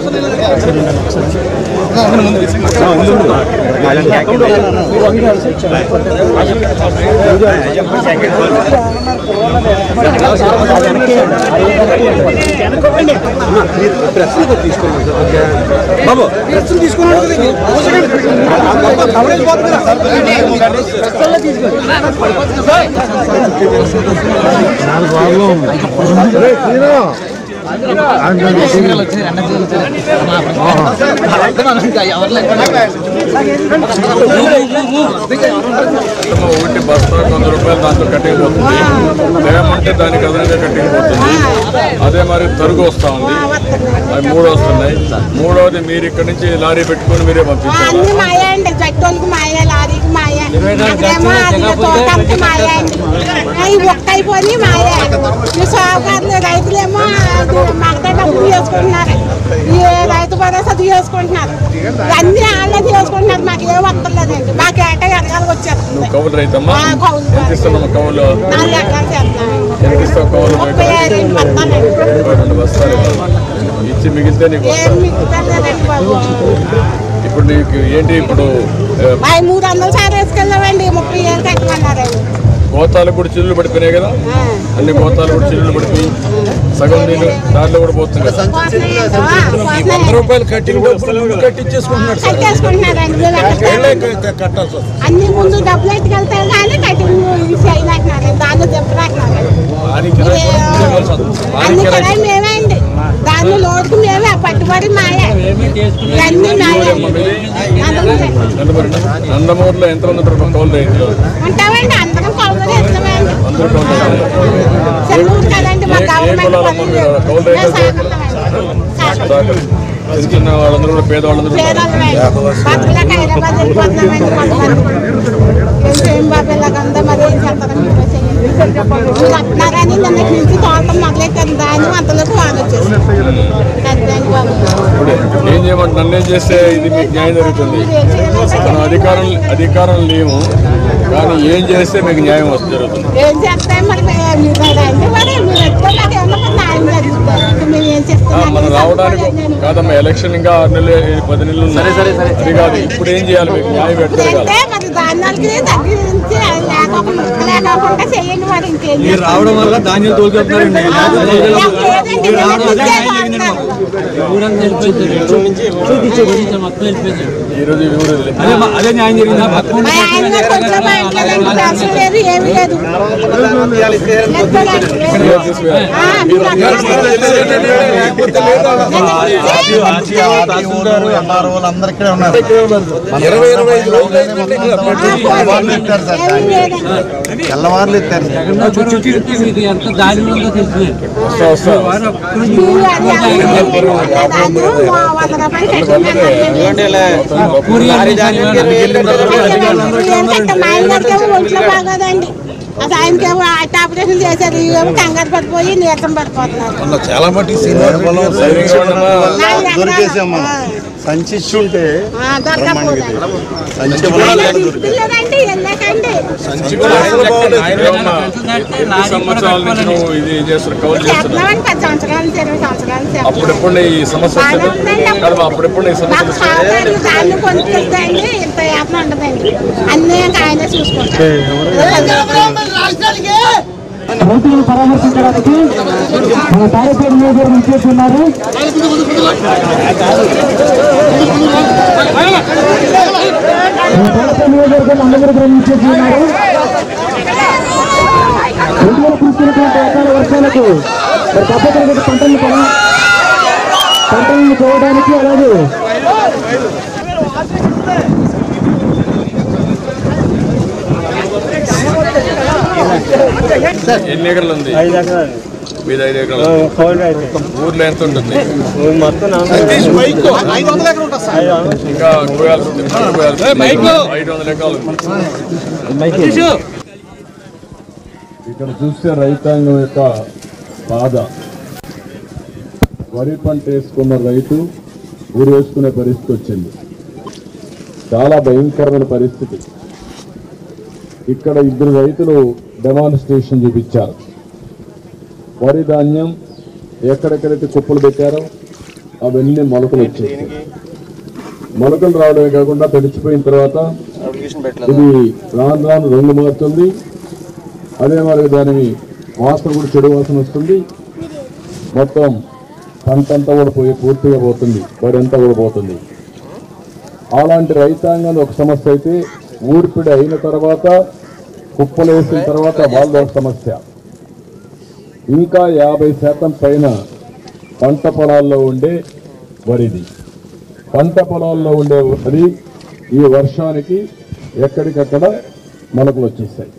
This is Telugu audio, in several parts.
ఒకటి బస్తా వంద రూపాయలు దాంట్లో కట్టింగ్ పోతుంది లేమంటే దానికి అదనంగా కట్టింగ్ పోతుంది అదే మరి తరుగు వస్తా ఉంది అది మూడు వస్తున్నాయి మూడవది మీరు ఇక్కడ నుంచి లారీ పెట్టుకొని మీరే పంపించాలి అన్ని మాయ అండి జట్టోళ్ళకి మాయ లారీకి మాయ అక్కడేమో అది తోటకి మాయ అండి అవి ఒక్క అయిపోయి మాయ ఈ సాగుకారులు రైతులేమో మగతా డబ్బులు తీసుకుంటున్నారు ఈ రైతు భరోసా తీసుకుంటున్నారు అన్ని వాళ్ళే తీసుకుంటున్నారు మాకు ఏం వస్తలేదండి మాకు ఏటా ఎకరాలకు వచ్చేస్తుంది కౌలు రైతమ్మా ఆ, కౌలు. ఎంత ఇస్తున్నాము కౌలు నాలుగు ఎకరాలు చేస్తున్నాం ఎంత ఇస్తావు కౌలు ముప్పై ఆరు ఇంటి వస్తానండి ముప్పై రెండు బస్తాలు ఇచ్చి మిగిలితే నీకు ఏం వస్తాయి మిగులుతలేదండి బాబు ఇప్పుడు నీకు ఏంటి ఇప్పుడు ఆ, మా మూడు వందలు సార్ వేసుకెళ్ళామండి ముప్పై ఏళ్ళు కట్టమన్నారండి గోతాలు కూడా చిల్లులు పడిపోయినాయి కదా ఆ. అన్ని గోతాలు కూడా చిల్లులు పడిపోయి సగం నీళ్ళు దాంట్లో కూడా పోతుంది కదా వంద రూపాయలు కట్టిన డబ్బులు ముందు కట్టించేసుకుంటున్నాడు సార్ కట్టేసుకుంటున్నారండి వీళ్ళు అక్కడ ఏళ్ళే క- కట్టాల్సి వస్తుంది అన్ని ముందు డబ్బులు ఎట్టుకెళ్తారు కానీ కటింగ్ చేయలేకున్నారు దాన్ని దింపలేకున్నారు అన్ని కిరాయి మేమే అండి దాన్ని లోటుకు మేమే పట్టుబడి మాయ ఇవన్నీ మాయ అందుకే నందమూరి నందమూరులో ఎంత మంది ఉంటారు కౌలు రైతులు ఉంటామండి అందరం కొలతలు ఇస్తామండి అందరూ కౌలు రైతులు. చెల్లూరు కదండి మా ఏ- ఏ గవర్నమెంట్ కులాలమ్మ మీరు? కౌలు రైతులు సాగుతామండి సాగర్. చిన్న చిన్న వాళ్ళందరూ కూడా పేదవాళ్ళందరూ కూడా పేదలమండి బతుకులకు హైదరాబాద్ వెళ్ళిపోతున్నామండి కొంతమంది ఏం బాబు ఇలాగంతా మరి ఏం చేస్తారో మీరే చెయ్యండి మీరు వస్తున్నారని నిన్నటి నుంచి తోటం మొదలెట్టారు దాని అంతలోకి వాళ్ళు వచ్చేసి అంతేండి బాబు ఇప్పుడు ఏం చేయమంటే నన్నేం చేస్తే ఇది మీకు న్యాయం జరుగుతుంది మీరు ఏం చేయాలంటే మనం అధికారం అధికారం లేవు కానీ ఏం చేస్తే మీకు న్యాయం వస్తుంది జరుగుతుంది ఏం చేస్తాం మరి మే- మీరు రండి మరి మీరు ఎక్కువ నాకు ఏమన్నా మరి న్యాయం జరుగుతుంది ఇప్పుడు మేము ఏం ఆ, చేస్తాం మనం రావడానికి కాదమ్మా ఎలక్షన్ ఇంకా ఆరు నెలలు ఏ- పది నెలలు ఉన్నాయి. అది కాదు ఇప్పుడు ఏం చేయాలి మీకు న్యాయం ఎట్లా జరగాలి అంటే మరి ధాన్యాలకి తగ్గించి లేకుండా లేకుండా చేయండి మరి ఇంకేం మీరు రావడం వల్ల ధాన్యం తోలుకెళ్తున్నారండి లేదండి ఈ రోజు ఈ ఊరు వదిలే. అదే మా- అదే న్యాయం జరిగిందా పక్కన మా ఆయన గారు కొంచెం మా ఇంట్లో రెండు పెన్షన్ లేదు ఏమీ లేదు ఇదిగో తీసుకురా. ఆ, మీరు ఇరవై ఇరవై ఐదు రోజులు అయిందండి ఇక్కడ ఏమీ లేదండి. తెల్లవారులు ఎత్తారు వస్తా వస్తా మీరు అది అది దాన్ని వంద రూపాయలు ఏంటంటే మా ఆయన గారికి ఒంట్లో బాగోదండి అది ఆయనకేమో హార్ట్ ఆపరేషన్ చేశారు ఏమో కంగారు పడిపోయి నీరసం పడిపోతున్నారు చాలా మట్టి సీనియర్ పొలం ధైర్యంగా ఉండమ్మా. నాలుగు ఎకరాలు. దొరికేసాం మనం సంచి ఇచ్చుంటే ఆ, దొరకకపోతే. సంచి ఆయన తీసుకెళ్ళారండి వెళ్ళకండి ఏమమ్మా, ఎన్ని సంవత్సరాల నుంచి నువ్వు ఇది చేస్తున్న కౌలు చేస్తున్నా చేస్తున్నామని పది సంవత్సరాల నుంచి ఇరవై సంవత్సరాల నుంచి చేస్తున్నాం. అప్పుడెప్పుడు ఈ సమస్య వచ్చింది కాదు అప్పుడెప్పుడు ఈ సమస్య మాకు వచ్చింది సాగుతారు దాన్ని కొనుక్కెళ్తాయండి ఇంత యాత్ర ఉండదండి అన్నీ ఇంకా ఆయనే చూసుకుంటారు రైతులను పరామర్శించడానికి మన తాడేపేట నియోజకవర్గం ఇచ్చేస్తున్నారు మన తాడేపేట నియోజకవర్గం నందమూరి ఇచ్చేస్తున్నారు రెండు కురుస్తున్నటువంటి అకాల వర్షాలకు మరి తప్పకుండా పంటలను పొలం పంటలను కోయడానికి అలాగే ఎన్ని ఎకరాలు ఉంది మీద ఐదు ఎకరాలు ఊర్లో ఎంత ఉంటుంది ఇంకా కోయాల్సి ఉంది ఇంకా కోయాల్సి ఉంది. ఐదు వందల ఎకరాలు ఉంది. ఇక్కడ చూస్తే రైతాంగం యొక్క బాధ వరి పంట వేసుకున్న రైతు ఊరు వేసుకునే పరిస్థితి వచ్చింది చాలా భయంకరమైన పరిస్థితి ఇక్కడ ఇద్దరు రైతులు డెమాన్స్ట్రేషన్ చూపించారు వరి ధాన్యం ఎక్కడెక్కడైతే కుప్పలు పెట్టారో అవన్నీ మొలకలు వచ్చేసాయి మొలకలు రావడమే కాకుండా తడిచిపోయిన తర్వాత ఇది రాను రాను రంగు మారుతుంది అదే మరి దాని వాసన కూడా చెడు వాసన వస్తుంది మొత్తం పంట అంతా కూడా పోయి పూర్తిగా పోతుంది వరి అంతా కూడా పోతుంది అలాంటి రైతాంగం ఒక సమస్య అయితే ఊర్పిడి అయిన తర్వాత కుప్పలు వేసిన తర్వాత వాళ్ళ ఒక సమస్య ఇంకా యాభై శాతం పైన పంట పొలాల్లో ఉండే వరిది పంట పొలాల్లో ఉండే వరి ఈ వర్షానికి ఎక్కడికక్కడ మనకు వచ్చేసాయి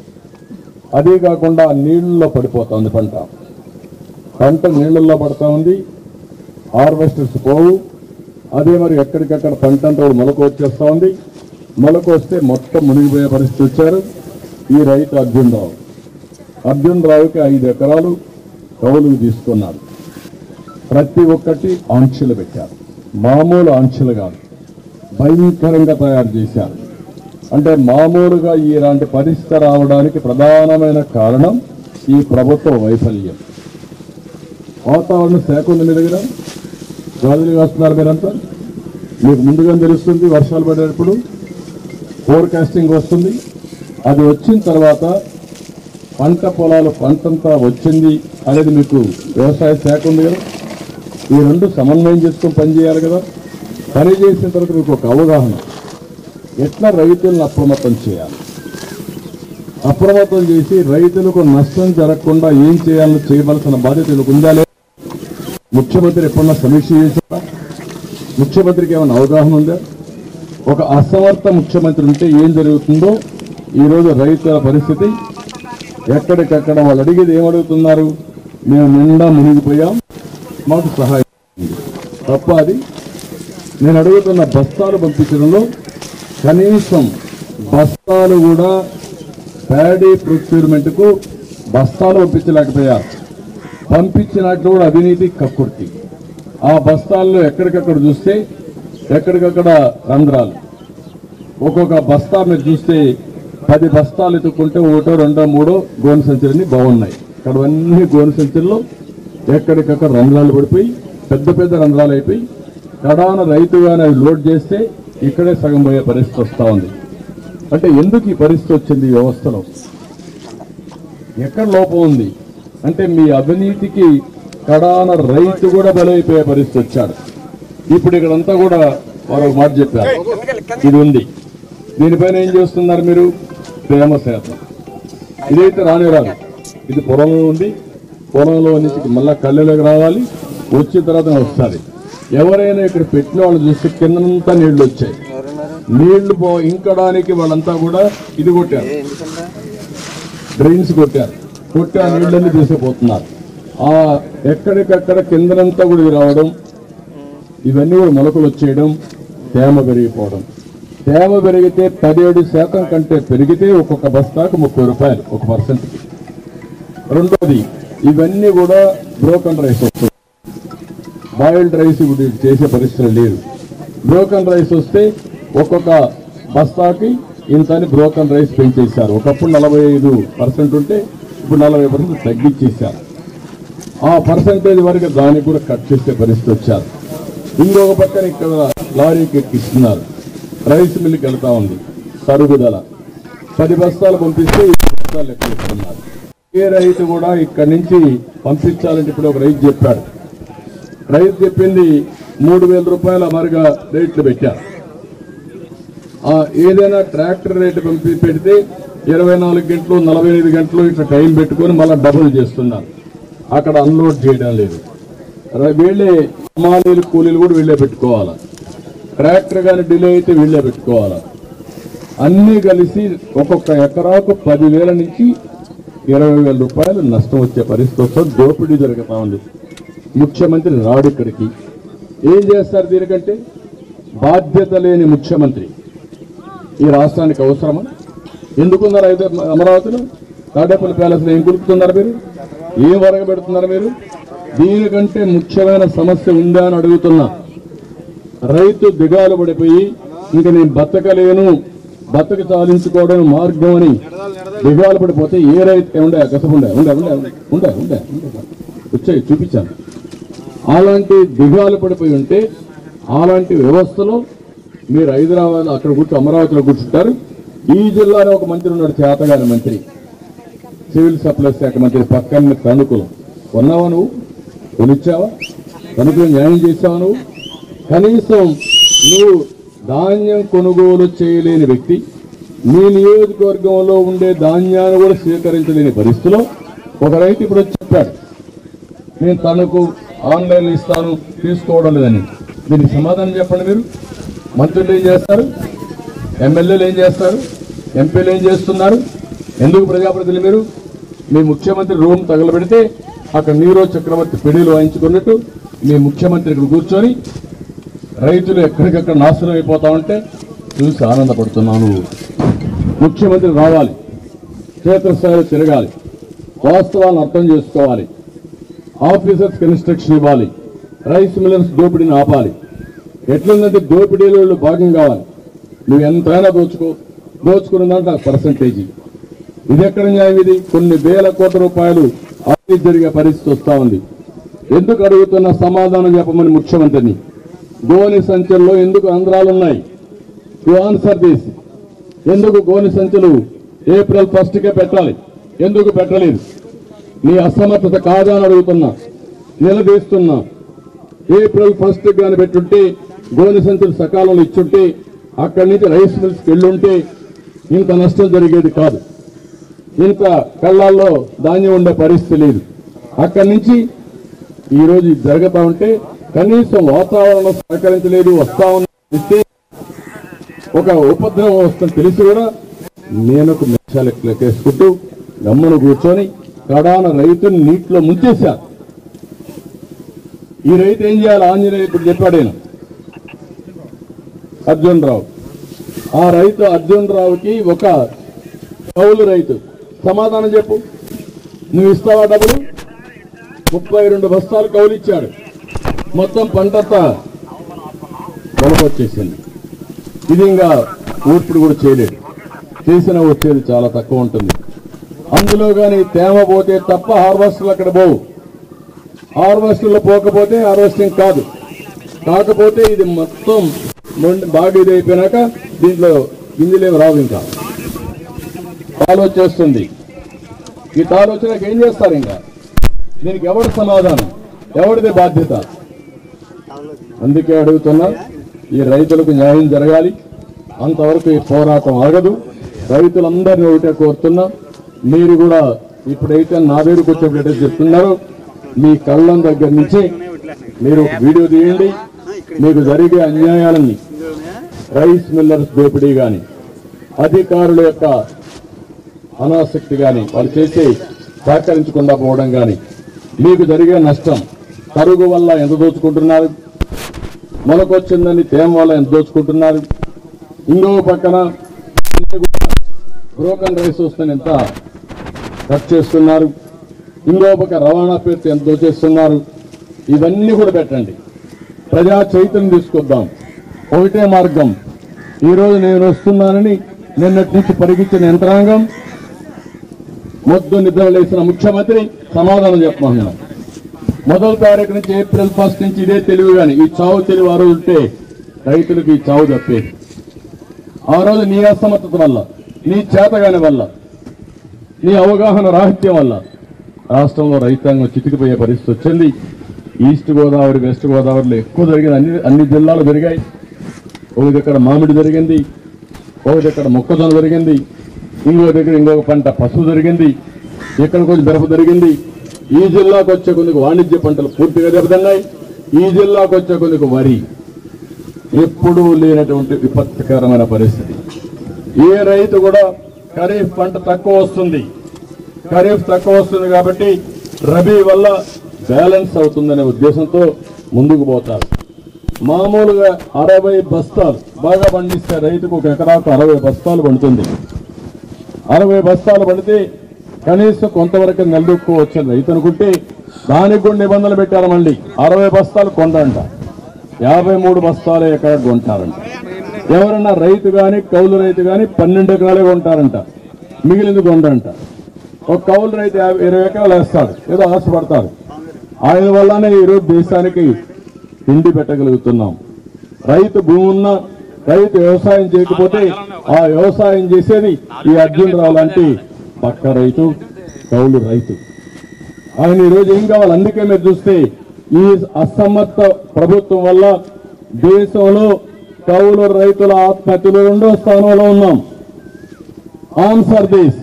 అదే కాకుండా నీళ్ళలో పడిపోతుంది పంట పంట నీళ్ళల్లో పడతా ఉంది హార్వెస్టర్స్ పోవు అదే మరి ఎక్కడికక్కడ పంట అంతా కూడా మొలక వచ్చేస్తా ఉంది మొలక వస్తే మొత్తం మునిగిపోయే పరిస్థితి వచ్చారు ఈ రైతు అర్జున్ రావు అర్జున్ రావుకి ఐదు ఎకరాలు కౌలుకు తీసుకున్నారు ప్రతి ఒక్కటి ఆంక్షలు పెట్టారు మామూలు ఆంక్షలు కాదు భయంకరంగా తయారు చేశారు అంటే మామూలుగా ఇలాంటి పరిస్థితి రావడానికి ప్రధానమైన కారణం ఈ ప్రభుత్వ వైఫల్యం వాతావరణ శాఖ ఉంది మీ దగ్గర గాజులు వేస్తున్నారు మీరంతా మీకు ముందుగా తెలుస్తుంది వర్షాలు పడేటప్పుడు ఫోర్కాస్టింగ్ వస్తుంది అది వచ్చిన తర్వాత పంట పొలాలు పంటంతా వచ్చింది అనేది మీకు వ్యవసాయ శాఖ ఉంది కదా ఈ రెండు సమన్వయం చేసుకొని పనిచేయాలి కదా పని చేసిన తర్వాత మీకు ఒక అవగాహన ఎట్లా రైతులను అప్రమత్తం చేయాలి అప్రమత్తం చేసి రైతులకు నష్టం జరగకుండా ఏం చేయాలో చేయవలసిన బాధ్యత వీళ్ళకు ఉందా లేదా? ముఖ్యమంత్రి ఎప్పుడన్నా సమీక్ష చేశారా ముఖ్యమంత్రికి ఏమైనా అవగాహన ఉందా ఒక అసమర్థ ముఖ్యమంత్రి ఉంటే ఏం జరుగుతుందో ఈరోజు రైతుల పరిస్థితి ఎక్కడికక్కడ వాళ్ళు అడిగేది ఏం అడుగుతున్నారు మేము నిండా మునిగిపోయాం మాకు సహాయం చేయండి. తప్ప అది నేను అడుగుతున్న బస్తాలు పంపించడంలో కనీసం బస్తాలు కూడా ప్యాడీ ప్రొక్యూర్మెంట్ కు బస్తాలు పంపించలేకపోయారు పంపించినట్లు కూడా అవినీతి కక్కుర్తి ఆ బస్తాల్లో ఎక్కడికక్కడ చూస్తే ఎక్కడికక్కడ రంధ్రాలు ఒక్కొక్క బస్తా మీరు చూస్తే పది బస్తాలు ఎత్తుకుంటే ఒకటో రెండో మూడో గోను సంచులన్నీ బాగున్నాయి ఇక్కడ అన్ని గోను సంచుల్లో ఎక్కడికక్కడ రంధ్రాలు పడిపోయి పెద్ద పెద్ద రంధ్రాలు అయిపోయి కడాన రైతుగానే అవి లోడ్ చేస్తే ఇక్కడే సగం పోయే పరిస్థితి వస్తూ ఉంది అంటే ఎందుకు ఈ పరిస్థితి వచ్చింది ఈ వ్యవస్థలో ఎక్కడ లోపం ఉంది అంటే మీ అవినీతికి కడాన రైతు కూడా బలైపోయే పరిస్థితి వచ్చాడు ఇప్పుడు ఇక్కడంతా కూడా వారు ఒక మాట చెప్పారు ఇది ఉంది దీనిపైన ఏం చేస్తున్నారు మీరు ప్రేమ శాతం ఇదైతే రాని రాదు ఇది పొలంలో ఉంది పొలంలో నుంచి మళ్ళా కళ్ళలోకి రావాలి వచ్చిన తర్వాత వస్తుంది ఎవరైనా ఇక్కడ పెట్టిన వాళ్ళు చూస్తే కిందంతా నీళ్లు వచ్చాయి నీళ్లు పో ఇంకడానికి వాళ్ళంతా కూడా ఇది కొట్టారు డ్రైన్స్ కొట్టారు కొట్టి ఆ నీళ్ళన్నీ తీసుకుపోతున్నారు ఆ ఎక్కడికక్కడ కిందనంతా కూడా ఇది రావడం ఇవన్నీ కూడా మొలకలు వచ్చేయడం తేమ పెరిగిపోవడం తేమ పెరిగితే పదిహేడు శాతం కంటే పెరిగితే ఒక్కొక్క బస్తాకు ముప్పై రూపాయలు ఒక పర్సెంట్కి రెండోది ఇవన్నీ కూడా బ్రోకన్ రైస్ వస్తుంది బాయిల్డ్ రైస్ ఇప్పుడు చేసే పరిస్థితి లేదు బ్రోకన్ రైస్ వస్తే ఒక్కొక్క బస్తాకి ఇంత అని బ్రోకన్ రైస్ పెంచేశారు ఒకప్పుడు నలభై ఐదు పర్సెంట్ ఉంటే ఇప్పుడు నలభై పర్సెంట్ తగ్గించేశారు ఆ పర్సంటేజ్ వరకు దానికి కూడా కట్ చేసే పరిస్థితి వచ్చారు ఇంకొక పక్కన ఇక్కడ లారీకి ఎక్కిస్తున్నారు రైస్ మిల్లుకి వెళ్తా ఉంది తరుగుదల పది బస్తాలు పంపిస్తే ఇరవై బస్తాలు ఎక్కిస్తున్నారు ఏ రైతు కూడా ఇక్కడి నుంచి పంపించాలంటే ఇప్పుడు ఒక రైతు చెప్పాడు రైతు చెప్పింది మూడు వేల రూపాయల మరుగా రేట్లు పెట్టారు ఆ ఏదైనా ట్రాక్టర్ రేటు పంపి పెడితే ఇరవై నాలుగు గంటలు నలభై ఐదు గంటలు ఇట్లా టైం పెట్టుకొని మళ్ళీ డబుల్ చేస్తున్నారు అక్కడ అన్లోడ్ చేయడం లేదు ర- వీళ్ళే హమాలీలు కూలీలు కూడా వీళ్ళే పెట్టుకోవాలా ట్రాక్టర్ కానీ డిలే అయితే వీళ్ళే పెట్టుకోవాలా అన్నీ కలిసి ఒక్కొక్క ఎకరాకు పదివేల నుంచి ఇరవై వేల రూపాయలు నష్టం వచ్చే పరిస్థితి వస్తుంది దోపిడీ జరుగుతా ఉంది ముఖ్యమంత్రి రాడు ఇక్కడికి ఏం చేస్తారు దీనికంటే బాధ్యత లేని ముఖ్యమంత్రి ఈ రాష్ట్రానికి అవసరమా ఎందుకున్నారు అయితే అమరావతిలో తాడేపల్లి ప్యాలెస్లో ఏం కులుపుతున్నారు మీరు ఏం వరగబెడుతున్నారు మీరు దీనికంటే ముఖ్యమైన సమస్య ఉందా అని అడుగుతున్నా రైతు దిగాలు పడిపోయి ఇంక నేను బతకలేను బతక సాధించుకోవడం మార్గం అని దిగాలు పడిపోతే ఏ రైతు ఉండే కసపు ఉండే ఉండే ఉండే ఉండే ఉండే ఉండే వచ్చాయి చూపించాను అలాంటి దిగాలు పడిపోయి ఉంటే అలాంటి వ్యవస్థలో మీరు హైదరాబాద్ అక్కడ కూర్చో అమరావతిలో కూర్చుంటారు ఈ జిల్లాలో ఒక మంత్రి ఉన్నాడు చేతగాని మంత్రి సివిల్ సప్లైస్ శాఖ మంత్రి పక్కన తణుకులు కొన్నావా నువ్వు కొనిచ్చావా తణుకులు న్యాయం చేసావా నువ్వు కనీసం నువ్వు ధాన్యం కొనుగోలు చేయలేని వ్యక్తి మీ నియోజకవర్గంలో ఉండే ధాన్యాన్ని కూడా స్వీకరించలేని పరిస్థితిలో ఒక రైతు ఇప్పుడు వచ్చి చెప్పాడు నేను తనకు ఆన్లైన్ ఇస్తాను తీసుకోవడం లేదని దీనికి సమాధానం చెప్పండి మీరు మంత్రులు ఏం చేస్తారు ఎమ్మెల్యేలు ఏం చేస్తారు ఎంపీలు ఏం చేస్తున్నారు ఎందుకు ప్రజాప్రతినిధులు మీరు మీ ముఖ్యమంత్రి రూమ్ తగలబెడితే అక్కడ నీరో చక్రవర్తి పెళ్లిలు వాయించుకున్నట్టు మీ ముఖ్యమంత్రి ఇక్కడ కూర్చొని రైతులు ఎక్కడికక్కడ నాశనం అయిపోతా ఉంటే చూసి ఆనందపడుతున్నాను ముఖ్యమంత్రి రావాలి క్షేత్రస్థాయిలో తిరగాలి వాస్తవాలను అర్థం చేసుకోవాలి ఆఫీసర్స్ ఇన్స్ట్రక్షన్ ఇవ్వాలి రైస్ మిల్లర్స్ దోపిడీని ఆపాలి ఎట్లుందంటే దోపిడీలో భాగం కావాలి నువ్వు ఎంతైనా దోచుకో దోచుకున్న దాంట్లో నాకు పర్సంటేజీ ఇది ఎక్కడ న్యాయం ఇది కొన్ని వేల కోట్ల రూపాయలు అవినీతి జరిగే పరిస్థితి వస్తా ఉంది ఎందుకు అడుగుతున్న సమాధానం చెప్పమని ముఖ్యమంత్రిని గోని సంచుల్లో ఎందుకు ఆంధ్రాలు ఉన్నాయి యు ఆన్సర్ దిస్ ఎందుకు గోని సంచులు ఏప్రిల్ ఫస్ట్ కే పెట్టాలి ఎందుకు పెట్టలేదు నీ అసమర్థత కాదా అని అడుగుతున్నా నిలదీస్తున్నా ఏప్రిల్ ఫస్ట్ గాని పెట్టుంటే గోని సంచులు సకాలంలో ఇచ్చుంటే అక్కడి నుంచి రైస్ మిల్స్ వెళ్ళుంటే ఇంత నష్టం జరిగేది కాదు ఇంత కళ్ళాల్లో ధాన్యం ఉండే పరిస్థితి లేదు అక్కడి నుంచి ఈ రోజు ఇది జరుగుతా ఉంటే కనీసం వాతావరణం సహకరించలేదు వస్తా ఉంటే ఒక ఉపద్రవం వస్తుందని తెలిసి కూడా నేను ఒక నిమిషాలు లెక్కేసుకుంటూ గమ్మును కూర్చొని కడాన రైతుని నీటిలో ముంచేశాను ఈ రైతు ఏం చేయాలి ఆంజనేయ ఇప్పుడు చెప్పాడు ఆయన అర్జున్ రావు ఆ రైతు అర్జున్ రావుకి ఒక కౌలు రైతు సమాధానం చెప్పు నువ్వు ఇస్తావా డబ్బులు ముప్పై రెండు బస్తాలు కౌలు ఇచ్చాడు మొత్తం పంటంతా వచ్చేసింది ఇది ఇంకా ఊర్పుడు కూడా చేయలేడు చేసినా వచ్చేది చాలా తక్కువ ఉంటుంది అందులో కానీ తేమ పోతే తప్ప హార్వెస్టర్లు అక్కడ పోవు హార్వెస్టర్లు పోకపోతే హార్వెస్టింగ్ కాదు కాకపోతే ఇది మొత్తం మొండి- బాగా ఇది అయిపోయినాక దీంట్లో గింజలేమి రావు ఇంకా తాలు వచ్చేస్తుంది ఈ తాలు వచ్చినాక ఏం చేస్తారు ఇంకా దీనికి ఎవరి సమాధానం ఎవరిది బాధ్యత అందుకే అడుగుతున్నా ఈ రైతులకు న్యాయం జరగాలి అంతవరకు ఈ పోరాటం ఆగదు రైతులందరినీ ఒకటే కోరుతున్నా మీరు కూడా ఇప్పుడైతే నా దగ్గరకు వచ్చేటట్టు చెప్తున్నారు మీ కళ్ళం దగ్గర నుంచి మీరు ఒక వీడియో తీయండి మీకు జరిగే అన్యాయాలని రైస్ మిల్లర్స్ దోపిడీ కానీ అధికారుల యొక్క అనాసక్తి కానీ వాళ్ళు చేసి సహకరించకుండా పోవడం కానీ మీకు జరిగే నష్టం తరుగు వల్ల ఎంత దోచుకుంటున్నారు మొలకొచ్చిందని తేమ వల్ల ఎంత దోచుకుంటున్నారు ఇంకో పక్కన బ్రోకన్ రైస్ వస్తుంది ఎంత కట్ చేస్తున్నారు ఇంకో పక్క రవాణా పేరుతో ఎంత దోచేస్తున్నారు ఇవన్నీ కూడా పెట్టండి ప్రజా చైతన్యం తీసుకొద్దాం ఒకటే మార్గం ఈరోజు నేను వస్తున్నానని నిన్నటి నుంచి పరిగించిన యంత్రాంగం మొద్దు నిద్ర లేచిన ముఖ్యమంత్రి సమాధానం చెప్పమన్నాను మొదటి తారీఖు నుంచి ఏప్రిల్ ఫస్ట్ నుంచి ఇదే తెలివి కానీ ఈ చావు తెలివి ఆ రోజు ఉంటే రైతులకు ఈ చావు తప్పేది ఆ రోజు నీ అసమర్థత వల్ల నీ చేతగాని వల్ల నీ అవగాహన రాహిత్యం వల్ల రాష్ట్రంలో రైతాంగం చితికిపోయే పరిస్థితి వచ్చింది ఈస్ట్ గోదావరి వెస్ట్ గోదావరిలో ఎక్కువ జరిగింది అన్ని అన్ని జిల్లాలు జరిగాయి ఒక దగ్గర మామిడి జరిగింది ఒక దగ్గర మొక్కజొన్న జరిగింది ఇంకో దగ్గర ఇంకొక పంట పసుపు జరిగింది ఇక్కడ కొంచెం మిరప జరిగింది ఈ జిల్లాకు వచ్చే కొన్ని వాణిజ్య పంటలు పూర్తిగా దెబ్బతిన్నాయి ఈ జిల్లాకు వచ్చే కొన్ని వరి ఎప్పుడూ లేనటువంటి విపత్కరమైన పరిస్థితి ఏ రైతు కూడా ఖరీఫ్ పంట తక్కువ వస్తుంది ఖరీఫ్ తక్కువ వస్తుంది కాబట్టి రబీ వల్ల బ్యాలెన్స్ అవుతుందనే ఉద్దేశంతో ముందుకు పోతారు మామూలుగా అరవై బస్తాలు బాగా పండిస్తే రైతుకు ఒక ఎకరాకు అరవై బస్తాలు పండుతుంది అరవై బస్తాలు పడితే కనీసం కొంతవరకు నిలదొక్కుకోవచ్చు రైతు అనుకుంటే దానికి కూడా నిబంధనలు పెట్టారు మళ్ళీ అరవై బస్తాలు కొండంట యాభై మూడు బస్తాలు ఎక్కడ కొంటారంట ఎవరన్నా రైతు గాని కౌలు రైతు గాని పన్నెండు ఎకరాలే కొంటారంట మిగిలింది కొండంట ఒక కౌలు రైతు యాభై ఇరవై ఎకరాలు వేస్తాడు ఏదో ఆశపడతాడు ఆయన వల్లనే ఈరోజు దేశానికి తిండి పెట్టగలుగుతున్నాం రైతు భూమి ఉన్న రైతు వ్యవసాయం చేయకపోతే ఆ వ్యవసాయం చేసేది ఈ అర్జున్ రావు లాంటి పక్క రైతు కౌలు రైతు ఆయన ఈరోజు ఏం కావాలి అందుకే మీరు చూస్తే ఈ అసమర్థ ప్రభుత్వం వల్ల దేశంలో కౌలు రైతుల ఆత్మహత్యలు రెండో స్థానంలో ఉన్నాం ఆన్సర్ దిస్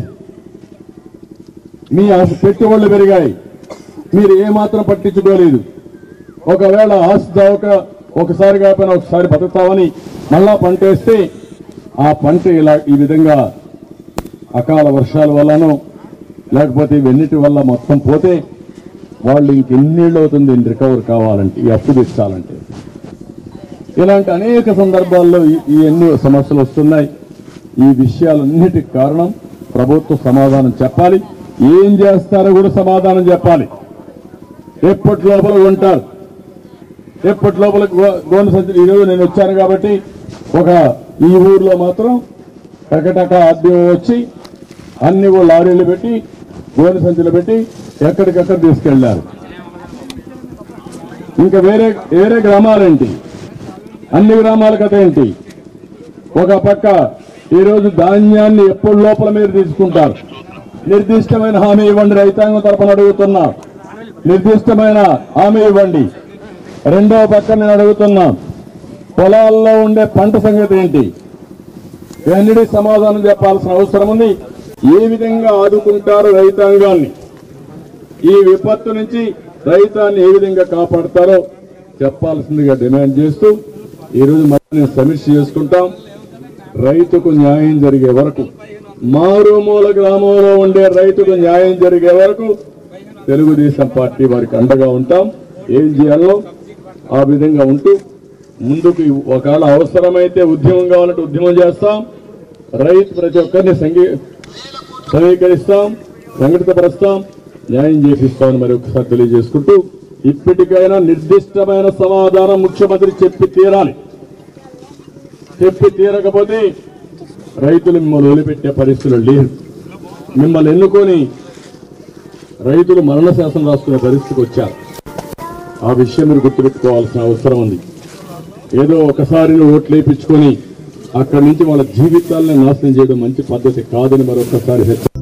మీ ఆశ- పెట్టుబడులు పెరిగాయి మీరు ఏమాత్రం పట్టించుకోలేదు ఒకవేళ ఆశ దావక ఒకసారి కాకపోయినా ఒకసారి బతుకుతామని మళ్ళా పంట వేస్తే ఆ పంట ఇలా ఈ విధంగా అకాల వర్షాల వల్లనో లేకపోతే ఇవన్నిటి వల్ల మొత్తం పోతే వాళ్ళు ఇంకెన్నేళ్ళు అవుతుంది రికవర్ కావాలంటే ఈ అప్పు తెచ్చాలంటే ఇలాంటి అనేక సందర్భాల్లో ఈ- ఈ ఎన్నో సమస్యలు వస్తున్నాయి ఈ విషయాలన్నిటికి కారణం ప్రభుత్వ సమాధానం చెప్పాలి ఏం చేస్తారో కూడా సమాధానం చెప్పాలి ఎప్పటి లోపల ఉంటారు ఎప్పటి లోపల గో- గోను సంచులు ఈరోజు నేను వచ్చాను కాబట్టి ఒక ఈ ఊర్లో మాత్రం టకటక ఆద్యం వచ్చి అన్ని కూడా లారీలు పెట్టి గోను సంచులు పెట్టి ఎక్కడికక్కడ తీసుకెళ్లారు ఇంకా వేరే వేరే గ్రామాలేంటి అన్ని గ్రామాల కథ ఏంటి ఒక పక్క ఈరోజు ధాన్యాన్ని ఎప్పటి లోపల మీరు తీసుకుంటారు నిర్దిష్టమైన హామీ ఇవ్వండి రైతాంగం తరపున అడుగుతున్నా నిర్దిష్టమైన హామీ ఇవ్వండి రెండవ పక్క నేను అడుగుతున్నా పొలాల్లో ఉండే పంట సంగతి ఏంటి ఇవన్నీ సమాధానం చెప్పాల్సిన అవసరం ఉంది ఏ విధంగా ఆదుకుంటారు రైతాంగాన్ని ఈ విపత్తు నుంచి రైతాన్ని ఏ విధంగా కాపాడతారో చెప్పాల్సిందిగా డిమాండ్ చేస్తూ ఈరోజు మళ్ళీ నేను సమీక్ష చేసుకుంటాం రైతుకు న్యాయం జరిగే వరకు మారుమూల గ్రామంలో ఉండే రైతుకు న్యాయం జరిగే వరకు తెలుగుదేశం పార్టీ వారికి అండగా ఉంటాం ఏం చేయాలో ఆ విధంగా ఉంటూ ముందుకు ఒకవేళ అవసరమైతే ఉద్యమం కావాలంటే ఉద్యమం చేస్తాం రైతు ప్రతి ఒక్కరిని సంఘీ సమీకరిస్తాం సంఘటితపరుస్తాం న్యాయం చేపిస్తామని మరి ఒకసారి తెలియజేసుకుంటూ ఇప్పటికైనా నిర్దిష్టమైన సమాధానం ముఖ్యమంత్రి చెప్పి తీరాలి చెప్పి తీరకపోతే రైతులు మిమ్మల్ని వదిలిపెట్టే పరిస్థితులు లేరు మిమ్మల్ని ఎన్నుకొని రైతులు మరణ శాసనం రాసుకునే పరిస్థితికి వచ్చారు ఆ విషయం మీరు గుర్తుపెట్టుకోవాల్సిన అవసరం ఉంది ఏదో ఒకసారి ఓట్లు వేయించుకొని అక్కడి నుంచి వాళ్ళ జీవితాలను నాశనం చేయడం మంచి పద్ధతి కాదని మరొకసారి హెచ్చరి